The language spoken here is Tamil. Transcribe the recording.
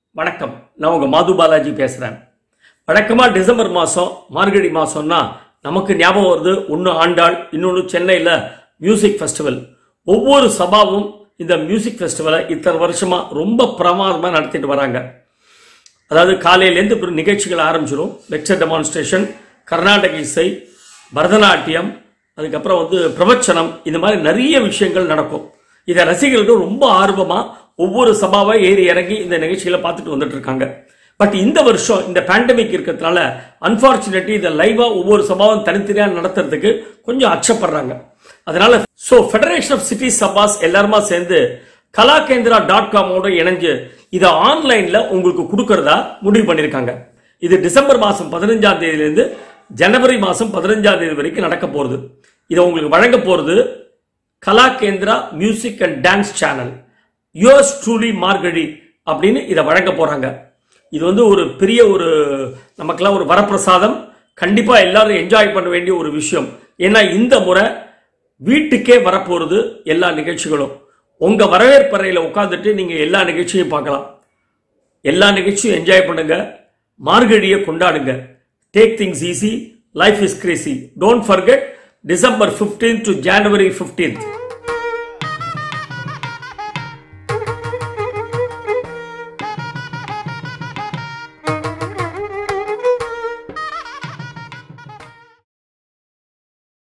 வணக்கம் நான் உங்க மாது பாலாஜி பேசுறேன் வழக்கமா டிசம்பர் மாசம் மார்கழி மாசம்னா நமக்கு ஞாபகம் வருது ஒன்று ஆண்டாள் இன்னொன்று சென்னையில் மியூசிக் ஃபெஸ்டிவல் ஒவ்வொரு சபாவும் இந்த மியூசிக் ஃபெஸ்டிவலை இத்தனை வருஷமா ரொம்ப பிரமாதமாக நடத்திட்டு வராங்க அதாவது காலையிலேருந்து இப்போ நிகழ்ச்சிகள் ஆரம்பிச்சிடும் லெக்சர் டெமான்ஸ்ட்ரேஷன் கர்நாடக இசை பரதநாட்டியம் அதுக்கப்புறம் வந்து பிரவச்சனம் இந்த மாதிரி நிறைய விஷயங்கள் நடக்கும் இதை ரசிகர்கள் ரொம்ப ஆர்வமா ஒவ்வொரு சபாவா ஏறி இறங்கி இந்த நிகழ்ச்சிகளை பார்த்துட்டு வந்துட்டு இருக்காங்க பட் இந்த வருஷம் இந்த பேண்டமிக் இருக்கிறதுனால அன்பார்ச்சுனேட்லி இதை லைவா ஒவ்வொரு சபாவும் தனித்தனியா நடத்துறதுக்கு கொஞ்சம் அச்சப்படுறாங்க அதனால சோ ஃபெடரேஷன் ஆஃப் சிட்டி சபாஸ் எல்லாருமா சேர்ந்து கலாகேந்திரா டாட் காமோட இணைஞ்சு இதை ஆன்லைன்ல உங்களுக்கு கொடுக்கறதா முடிவு பண்ணிருக்காங்க இது டிசம்பர் மாசம் பதினஞ்சாம் தேதியிலிருந்து ஜனவரி மாசம் பதினஞ்சாம் தேதி வரைக்கும் நடக்க போறது இதை உங்களுக்கு வழங்க போறது Kalakendra music and dance channel yours truly Margazhi அப்படின்னு இதை வழங்க போறாங்க இது வந்து ஒரு பெரிய ஒரு நமக்கெல்லாம் ஒரு வரப்பிரசாதம் கண்டிப்பா எல்லாரும் என்ஜாய் பண்ண வேண்டிய ஒரு விஷயம் ஏன்னா இந்த முறை வீட்டுக்கே வரப்போறது எல்லா நிகழ்ச்சிகளும் உங்க வரவேற்பறையில உட்காந்துட்டு நீங்க எல்லா நிகழ்ச்சியும் பார்க்கலாம் எல்லா நிகழ்ச்சியும் என்ஜாய் பண்ணுங்க மார்கழியை கொண்டாடுங்க take things easy life is crazy don't forget December 15 to January 15th